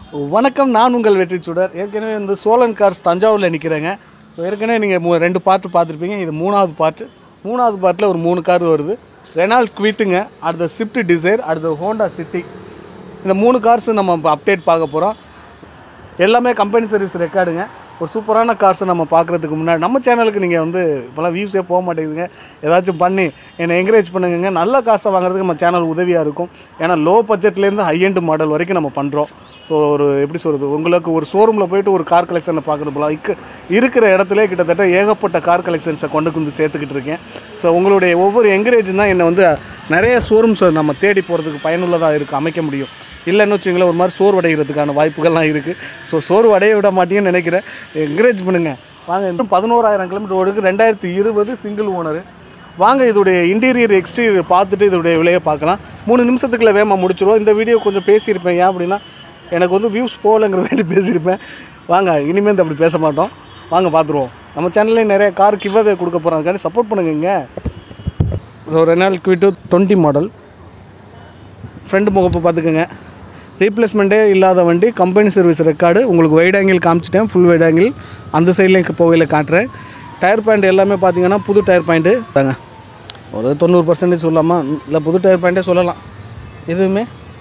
வணக்கம் நான் உங்கள் வெற்றி சுடர் ஏற்கனவே வந்து சோழன் கார்ஸ் தஞ்சாவூரில் நிற்கிறேங்க ஸோ ஏற்கனவே நீங்கள் மூ ரெண்டு பார்ட்டு பார்த்துருப்பீங்க இது மூணாவது பார்ட்டு மூணாவது பார்ட்டில் ஒரு மூணு கார் வருது ரெனால்ட் குவிட்டுங்க அடுத்த ஸ்விஃப்ட் டிசைர் அடுத்த ஹோண்டா சிட்டி இந்த மூணு கார்ஸ் நம்ம அப்டேட் பார்க்க போகிறோம் எல்லாமே கம்பெனி சர்வீஸ் ரெக்கார்டுங்க ஒரு சூப்பரான கார்ஸை நம்ம பார்க்குறதுக்கு முன்னாடி நம்ம சேனலுக்கு நீங்கள் வந்து இப்போலாம் வியூஸே போக மாட்டேங்குதுங்க ஏதாச்சும் பண்ணி என்னை என்கரேஜ் பண்ணுங்க நல்ல காசை வாங்குறதுக்கு நம்ம சேனல் உதவியாக இருக்கும் ஏன்னா லோ பட்ஜெட்லேருந்து ஹை எண்ட் மாடல் வரைக்கும் நம்ம பண்ணுறோம் ஸோ ஒரு எப்படி சொல்கிறது உங்களுக்கு ஒரு ஷோரூமில் போயிட்டு ஒரு கார் கலெக்ஷனை பார்க்குறது போல இக்கு இருக்கிற இடத்துல கிட்டத்தட்ட ஏகப்பட்ட கார் கலெக்ஷன்ஸை கொண்டு வந்து சேர்த்துக்கிட்டு இருக்கேன் ஸோ உங்களுடைய ஒவ்வொரு என்கரேஜ் தான் என்னை வந்து நிறைய ஷோரூம்ஸ் நம்ம தேடி போகிறதுக்கு பயனுள்ளதாக இருக்குது அமைக்க முடியும் இல்லைன்னு வச்சுங்களேன் ஒரு மாதிரி சோர்வு அடைகிறதுக்கான வாய்ப்புகள்லாம் இருக்குது ஸோ சோர்வு அடைய விட மாட்டேன்னு நினைக்கிறேன் என்கரேஜ் பண்ணுங்கள் வாங்க இன்னும் பதினோராயிரம் கிலோமீட்டர் ஓடுக்கு ரெண்டாயிரத்தி இருபது சிங்கிள் ஓனர் வாங்க இதோடைய இன்டீரியர் எக்ஸ்டீரியர் பார்த்துட்டு இதோடைய விலையை பார்க்கலாம் மூணு நிமிஷத்துக்குள்ள வேகமாக முடிச்சிருவோம் இந்த வீடியோ கொஞ்சம் பேசியிருப்பேன் ஏன் அப்படின்னா எனக்கு வந்து வியூஸ் போகலங்கிறதாண்டி பேசியிருப்பேன் வாங்க இனிமேல் இந்த அப்படி பேச மாட்டோம் வாங்க பார்த்துருவோம் நம்ம சேனல்லேயும் நிறைய கார் கிவ்வே கொடுக்க போகிறோம் அதுக்காண்டி சப்போர்ட் பண்ணுங்க so Renault Kwid twenty model front முகப்பு பார்த்துக்கோங்க ரீப்ளேஸ்மெண்ட்டே இல்லாத வண்டி கம்பெனி சர்வீஸ் ரெக்கார்டு உங்களுக்கு வைட் ஆங்கிள் காமிச்சிட்டேன் ஃபுல் வைட் ஆங்கிள் அந்த சைட்லேயும் போகையில் காட்டுறேன் டயர் பாயிண்ட் எல்லாமே பார்த்தீங்கன்னா புது டயர் பாயிண்ட்டு தாங்க ஒரு தொண்ணூறு பர்சன்டேஜ் சொல்லலாமா இல்லை புது டயர் பாயிண்ட்டே சொல்லலாம் எதுவுமே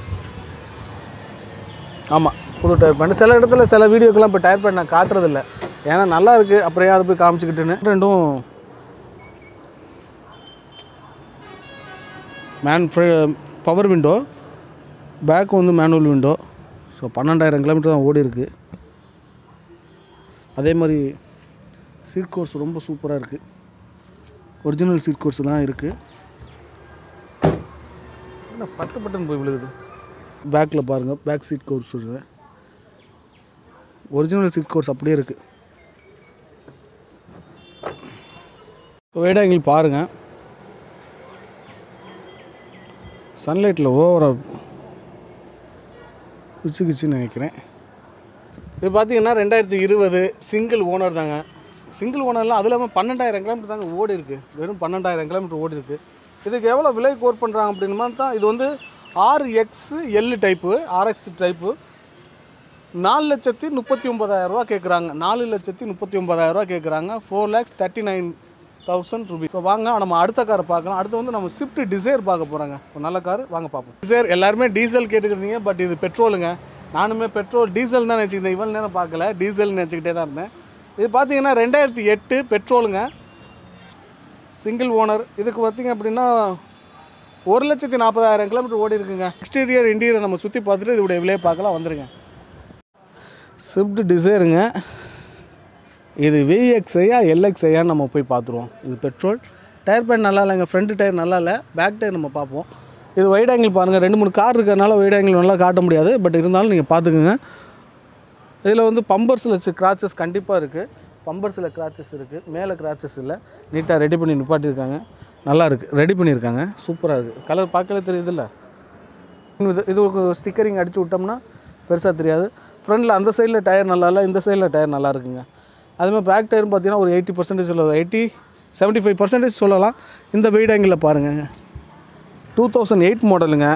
ஆமாம் புது டயர் பாயிண்ட் சில இடத்துல சில வீடியோக்கெல்லாம் இப்போ டயர் பாயிண்ட் நான் காட்டுறதில்ல ஏன்னா நல்லா இருக்குது அப்புறம் ஏன் அதை போய் காமிச்சிக்கிட்டுன்னு ரெண்டும் மேன் பவர் விண்டோ பேக் வந்து மேனுவல் விண்டோ ஸோ பன்னெண்டாயிரம் கிலோமீட்டர் தான் ஓடி இருக்கு அதே மாதிரி சீட் கோர்ஸ் ரொம்ப சூப்பராக இருக்குது ஒரிஜினல் சீட் கோர்ஸ் தான் இருக்குது என்ன பட்டு பட்டன் போய் விழுகுது பேக்கில் பாருங்கள் பேக் சீட் கோர்ஸ் இருக்குது ஒரிஜினல் சீட் கோர்ஸ் அப்படியே இருக்குது வேடாங்கில் பாருங்கள் சன்லைட்டில் ஓவராக பிச்சு கிச்சுன்னு நினைக்கிறேன் இது பார்த்தீங்கன்னா ரெண்டாயிரத்தி இருபது சிங்கிள் ஓனர் தாங்க சிங்கிள் ஓனர்லாம் அது இல்லாமல் பன்னெண்டாயிரம் கிலோமீட்டர் தாங்க ஓடி இருக்குது வெறும் பன்னெண்டாயிரம் கிலோமீட்டர் ஓடி இருக்குது இதுக்கு எவ்வளோ விலை கோட் பண்ணுறாங்க அப்படின்னா தான் இது வந்து ஆறு X L type RX type நாலு லட்சத்தி முப்பத்தி ஒம்பதாயிரரூவா கேட்குறாங்க நாலு லட்சத்தி முப்பத்தி ஒம்பதாயிரரூவா கேட்குறாங்க four lakhs thirty nine thousand rupees so வாங்க நம்ம அடுத்த காரை பார்க்கலாம் அடுத்து வந்து நம்ம ஸ்விஃப்ட் டிசைர் பார்க்க போகிறாங்க ஒரு நல்ல கார் வாங்க பார்ப்போம் டிசைர் எல்லாருமே டீசல் கேட்டுக்கிறீங்க பட் இது பெட்ரோலுங்க நானுமே பெட்ரோல் டீசல் தான் நினச்சிக்கிட்டேன் இவ்வளோ நேரம் பார்க்கல டீசல் நினச்சிக்கிட்டே தான் இருந்தேன் இது பார்த்தீங்கன்னா ரெண்டாயிரத்தி எட்டு பெட்ரோலுங்க சிங்கிள் ஓனர் இதுக்கு பார்த்தீங்க அப்படின்னா ஒரு லட்சத்தி நாற்பதாயிரம் கிலோமீட்டர் ஓடி இருக்குங்க எக்ஸ்டீரியர் இன்டீரியர் நம்ம சுற்றி பார்த்துட்டு இதோடைய விலையை பார்க்கலாம் வந்துருங்க ஸ்விஃப்ட் டிசைருங்க இது விஎக்ஸ்ஐயா எல்எக்ஸ்ஐயான்னு நம்ம போய் பார்த்துருவோம் இது பெட்ரோல் டயர் பேன் நல்லா இல்லைங்க ஃப்ரண்ட் டயர் நல்லா இல்லை பேக் டயர் நம்ம பார்ப்போம் இது வைட் ஆங்கிள் பாருங்கள் ரெண்டு மூணு கார் இருக்கிறனால வைட் ஆங்கிள் நல்லா காட்ட முடியாது பட் இருந்தாலும் நீங்கள் பார்த்துக்குங்க இதில் வந்து பம்பர்ஸில் கிராச்சஸ் கண்டிப்பாக இருக்குது பம்பர்ஸில் கிராச்சஸ் இருக்குது மேலே கிராச்சஸ் இல்லை நீட்டாக ரெடி பண்ணி நிப்பாட்டியிருக்காங்க நல்லா இருக்குது ரெடி பண்ணியிருக்காங்க சூப்பராக இருக்குது கலர் பார்க்கல தெரியுதுல்ல இது இது ஒரு ஸ்டிக்கரிங் அடித்து விட்டோம்னா பெருசாக தெரியாது ஃப்ரண்டில் அந்த சைடில் டயர் நல்லா இல்லை இந்த சைடில் டயர் நல்லா இருக்குங்க அதுமாதிரி பேக் டயர் பார்த்தீங்கன்னா ஒரு எயிட்டி பர்சன்டேஜ் சொல்ல எயிட்டி செவன்ட்டி ஃபைவ் பர்சன்டேஜ் சொல்லலாம் இந்த வெயிட் ஆங்கிளில் பாருங்கள் டூ தௌசண்ட் எயிட் மாடலுங்க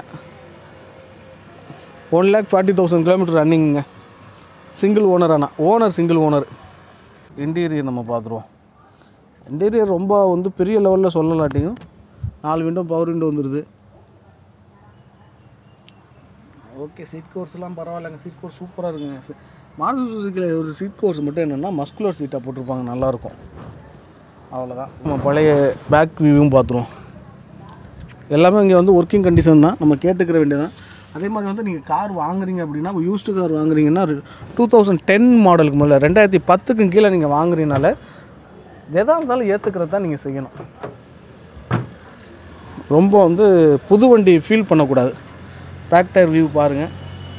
one lakh forty thousand kilometre ரன்னிங்குங்க சிங்கிள் ஓனர் ஆனால் ஓனர் சிங்கிள் ஓனர் இன்டீரியர் நம்ம பார்த்துருவோம் இன்டீரியர் ரொம்ப வந்து பெரிய லெவலில் சொல்லலாட்டியும் நாலு விண்டோ பவர் விண்டோ வந்துடுது ஓகே சீட் கோர்ஸ்லாம் பரவாயில்லைங்க சீட் கோர்ஸ் சூப்பராக இருக்குங்க மாருதி சுசுக்கியில் ஒரு சீட் கோர்ஸ் மட்டும் என்னென்னா மஸ்குலர் சீட்டாக போட்டிருப்பாங்க நல்லாயிருக்கும் அவ்வளோதான் நம்ம பழைய பேக் வியூவும் பார்த்துருவோம் எல்லாமே இங்கே வந்து ஒர்க்கிங் கண்டிஷன் தான் நம்ம கேட்டுக்கிற வேண்டியதான் அதே மாதிரி வந்து நீங்கள் கார் வாங்குறீங்க அப்படின்னா யூஸ்டு கார் வாங்குறீங்கன்னா டூ தௌசண்ட் டென் மாடலுக்கு மேலே ரெண்டாயிரத்தி பத்துக்கும் கீழே நீங்கள் வாங்குறீங்கனால எதாக இருந்தாலும் ஏற்றுக்கிறது தான் நீங்கள் செய்யணும் ரொம்ப வந்து புது வண்டி ஃபீல் பண்ணக்கூடாது பேக் டயர் வியூ பாருங்கள்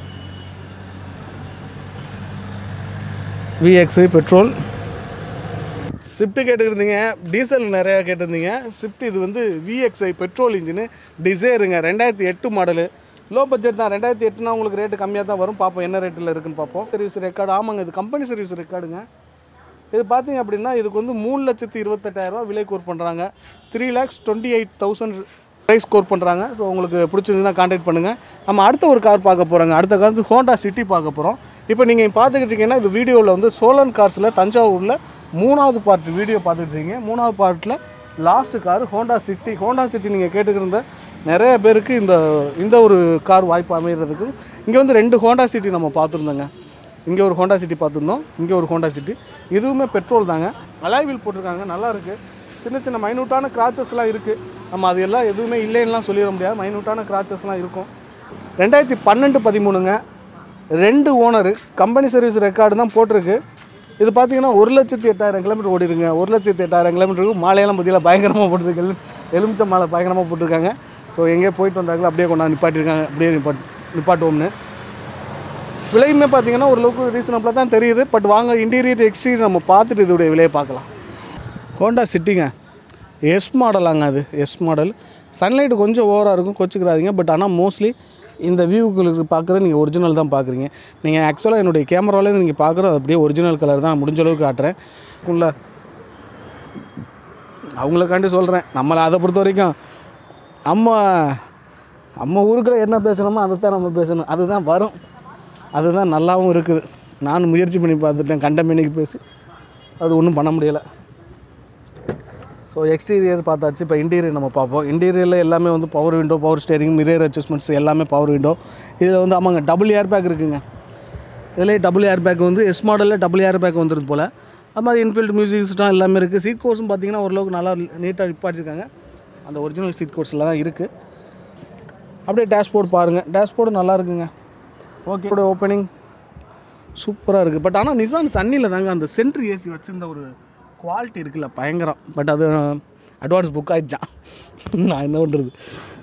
விஎக்ஸு பெட்ரோல் ஸ்விஃப்ட்டு கேட்டுருந்தீங்க டீசல் நிறையா கேட்டிருந்தீங்க ஸ்விஃப்ட் இது வந்து விஎக்ஸ்ஐ பெட்ரோல் இன்ஜினு டிசைருங்க ரெண்டாயிரத்தி எட்டு மாடலு லோ பட்ஜெட் தான் ரெண்டாயிரத்தி எட்டுனா உங்களுக்கு ரேட்டு கம்மியாக தான் வரும் பார்ப்போம் என்ன ரேட்டில் இருக்குன்னு பார்ப்போம் சர்வீஸ் ரெக்கார்டு ஆமாங்க இது கம்பெனி சர்வீஸ் ரெக்கார்டுங்க இது பார்த்தீங்க அப்படின்னா இதுக்கு வந்து மூணு லட்சத்தி இருபத்தெட்டாயிரரூவா விலை கோர் பண்ணுறாங்க three lakhs twenty eight thousand price ஸ்கோர் பண்ணுறாங்க ஸோ உங்களுக்கு பிடிச்சிருந்துன்னா காண்டாக்ட் பண்ணுங்கள் நம்ம அடுத்த ஒரு கார் பார்க்க போகிறோங்க அடுத்த கார் வந்து ஹோண்டா சிட்டி பார்க்க போகிறோம் இப்போ நீங்கள் பார்த்துக்கிட்டு இருக்கீங்கன்னா இந்த வீடியோவில் வந்து சோலன் கார்ஸில் தஞ்சாவூரில் மூணாவது பார்ட் வீடியோ பார்த்துட்டு இருக்கீங்க மூணாவது பார்ட்டில் last car Honda City Honda City நீங்கள் கேட்டுக்கிருந்த நிறைய பேருக்கு இந்த இந்த ஒரு கார் வாய்ப்பு அமைகிறதுக்கு இங்கே வந்து ரெண்டு ஹோண்டா சிட்டி நம்ம பார்த்துருந்தோங்க இங்கே ஒரு ஹோண்டா சிட்டி பார்த்துருந்தோம் இங்கே ஒரு ஹோண்டா சிட்டி இதுவுமே பெட்ரோல் தாங்க அலாய் வீல் போட்டிருக்காங்க நல்லா இருக்குது சின்ன சின்ன மைனூட்டான கிராச்சஸ்லாம் இருக்குது நம்ம அது எல்லாம் எதுவுமே இல்லைன்னுலாம் சொல்லிட முடியாது மைனூட்டான கிராச்சஸ்லாம் இருக்கும் ரெண்டாயிரத்தி பன்னெண்டு பதிமூணுங்க ரெண்டு ஓனரு கம்பெனி சர்வீஸ் ரெக்கார்டு தான் போட்டிருக்கு இது பார்த்தீங்கன்னா ஒரு லட்சத்தி எட்டாயிரம் கிலோமீட்டர் ஓடிருங்க ஒரு லட்சத்தி எட்டாயிரம் கிலோமீட்டருக்கு மாலையெல்லாம் பற்றியெல்லாம் பயங்கரமாக போட்டிருக்கு எலும் எலுமிச்சை மாலை பயங்கரமாக போட்டிருக்காங்க ஸோ எங்கேயோ போயிட்டு வந்தாங்களோ அப்படியே கொண்டாந்து நிப்பாட்டியிருக்காங்க அப்படியே நிப்பாட் நிப்பாட்டுவோம்னு விலையுமே பார்த்தீங்கன்னா ஓரளவுக்கு ரீசனபிளாக தான் தெரியுது பட் வாங்க இன்டீரியர் எக்ஸ்டீரியர் நம்ம பார்த்துட்டு இதோடைய விலையை பார்க்கலாம் ஹோண்டா சிட்டிங்க எஸ் மாடலாங்க அது எஸ் மாடல் சன்லைட் கொஞ்சம் ஓவராக இருக்கும் கொச்சிக்கிறாதீங்க பட் ஆனால் மோஸ்ட்லி இந்த வியூவுக்கு பார்க்குற நீங்கள் ஒரிஜினல் தான் பார்க்குறீங்க நீங்கள் ஆக்சுவலாக என்னுடைய கேமராவில் நீங்கள் பார்க்குறது அப்படியே ஒரிஜினல் கலர் தான் முடிஞ்ச அளவுக்கு காட்டுறேன் உள்ள அவங்களுக்காண்டி சொல்கிறேன் நம்மளை அதை பொறுத்த வரைக்கும் நம்ம நம்ம ஊருக்குள்ள என்ன பேசணுமோ அதை தான் நம்ம பேசணும் அதுதான் வரும் அதுதான் நல்லாவும் இருக்குது நான் முயற்சி பண்ணி பார்த்துட்டேன் கண்ட மேனிக்கு பேசி அது ஒன்றும் பண்ண முடியலை ஸோ எக்ஸ்டீரியர் பார்த்தாச்சு இப்போ இன்டீரியர் நம்ம பார்ப்போம் இன்டீரியரில் எல்லாமே வந்து power window power steering mirror adjustments எல்லாமே பவர் விண்டோ இதில் வந்து ஆமாங்க டபுள் ஏர் பேக் இருக்குங்க இதிலே டபுள் ஏர் பேக் வந்து எஸ் மாடலில் டபுள் ஏர் பேக் வந்துருது போல் அது மாதிரி இன்ஃபீல்டு மியூசிக் சிஸ்டம் எல்லாமே இருக்குது சீட் கோர்ஸும் பார்த்தீங்கன்னா ஓரளவுக்கு நல்லா நீட்டாக நிப்பாட்டிருக்காங்க அந்த ஒரிஜினல் சீட் கோர்ஸில் தான் இருக்குது அப்படியே டேஷ்போர்ட் பாருங்கள் டேஷ்போர்டு நல்லா இருக்குங்க ஓகே ஓப்பனிங் சூப்பராக இருக்குது பட் ஆனால் நிசான் சன்னியில் தாங்க அந்த சென்ட்ரு ஏசி வச்சிருந்த ஒரு குவாலிட்டி இருக்குல்ல பயங்கரம் பட் அது அட்வான்ஸ் புக் ஆகிடுச்சான் நான் என்ன பண்ணுறது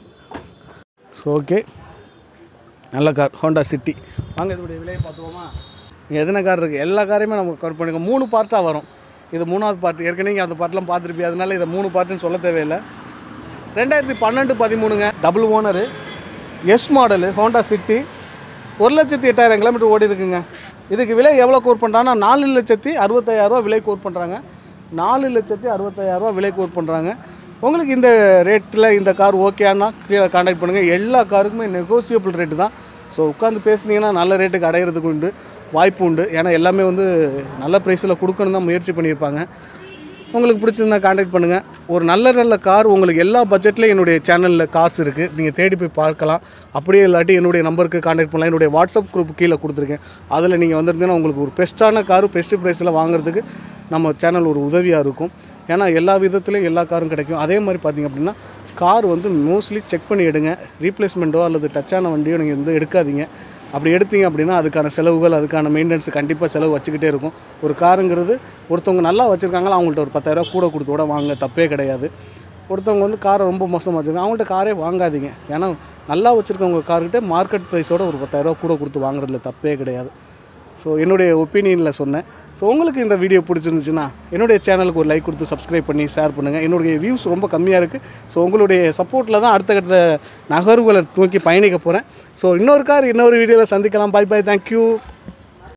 ஓகே நல்ல கார் ஹோண்டா சிட்டி வாங்க இதோடைய விலையை பார்த்துருவோமா இங்கே எத்தனை கார் இருக்குது எல்லா காரையுமே நம்ம கவர் பண்ணிக்கோ மூணு பார்ட்டாக வரும் இது மூணாவது பார்ட் ஏற்கனவே நீங்கள் அந்த பார்ட்லாம் பார்த்துருப்பீங்க அதனால இதை மூணு பார்ட்டுன்னு சொல்ல தேவையில்லை ரெண்டாயிரத்தி பன்னெண்டு பதிமூணுங்க double owner S model Honda City ஒரு லட்சத்தி எட்டாயிரம் கிலோமீட்டர் ஓடி இருக்குங்க இதுக்கு விலை எவ்வளோ கோர் பண்ணுறாங்கன்னா நாலு லட்சத்தி அறுபத்தாயிரரூவா விலை கோர் பண்ணுறாங்க நாலு லட்சத்தி அறுபத்தாயிரரூவா விலை கோர் பண்ணுறாங்க உங்களுக்கு இந்த ரேட்டில் இந்த கார் ஓகேன்னா கீழே காண்டாக்ட் பண்ணுங்கள் எல்லா காருக்குமே நெகோசியபிள் ரேட்டு தான் ஸோ உட்காந்து பேசுனீங்கன்னா நல்ல ரேட்டுக்கு அடையிறதுக்கு உண்டு வாய்ப்பு உண்டு ஏன்னா எல்லாமே வந்து நல்ல ப்ரைஸில் கொடுக்கணும் தான் முயற்சி பண்ணியிருப்பாங்க உங்களுக்கு பிடிச்சிருந்தா காண்டாக்ட் பண்ணுங்கள் ஒரு நல்ல நல்ல கார் உங்களுக்கு எல்லா பட்ஜெட்லேயும் என்னுடைய சேனலில் கார்ஸ் இருக்குது நீங்கள் தேடி போய் பார்க்கலாம் அப்படியே இல்லாட்டி என்னுடைய நம்பருக்கு காண்டாக்ட் பண்ணலாம் என்னுடைய வாட்ஸ்அப் குரூப் கீழே கொடுத்துருக்கேன் அதில் நீங்கள் வந்திருந்தீங்கன்னா உங்களுக்கு ஒரு பெஸ்ட்டான காரு பெஸ்ட் ப்ரைஸில் வாங்குறதுக்கு நம்ம சேனல் ஒரு உதவியாக இருக்கும் ஏன்னா எல்லா விதத்துலையும் எல்லா காரும் கிடைக்கும் அதே மாதிரி பார்த்தீங்க அப்படின்னா கார் வந்து மோஸ்ட்லி செக் பண்ணி எடுங்க ரீப்ளேஸ்மெண்ட்டோ அல்லது டச்சான வண்டியோ நீங்கள் வந்து எடுக்காதீங்க அப்படி எடுத்தீங்க அப்படின்னா அதுக்கான செலவுகள் அதுக்கான மெயின்டெனன்ஸ் கண்டிப்பாக செலவு வச்சுக்கிட்டே இருக்கும் ஒரு காருங்கிறது ஒருத்தவங்க நல்லா வச்சுருக்காங்களா அவங்கள்ட்ட ஒரு பத்தாயிரரூவா கூட கொடுத்து கூட வாங்க தப்பே கிடையாது ஒருத்தவங்க வந்து காரை ரொம்ப மோசமாக வச்சுருக்காங்க அவங்கள்ட்ட காரே வாங்காதீங்க ஏன்னா நல்லா வச்சுருக்கவங்க கார்கிட்ட மார்க்கெட் ப்ரைஸோட ஒரு பத்தாயிரரூவா கூட கொடுத்து வாங்குறதுல தப்பே கிடையாது ஸோ என்னுடைய ஒப்பீனியனில் சொன்னேன் ஸோ உங்களுக்கு இந்த வீடியோ பிடிச்சிருந்துச்சுன்னா என்னுடைய சேனலுக்கு ஒரு லைக் கொடுத்து சப்ஸ்கிரைப் பண்ணி ஷேர் பண்ணுங்கள் என்னுடைய வியூஸ் ரொம்ப கம்மியாக இருக்குது ஸோ உங்களுடைய சப்போர்ட்டில் தான் அடுத்த கட்ட நகர்வுகளை நோக்கி பயணிக்க போகிறேன் ஸோ இன்னொரு கார் இன்னொரு வீடியோவில் சந்திக்கலாம் பாய் பாய் தேங்க்யூ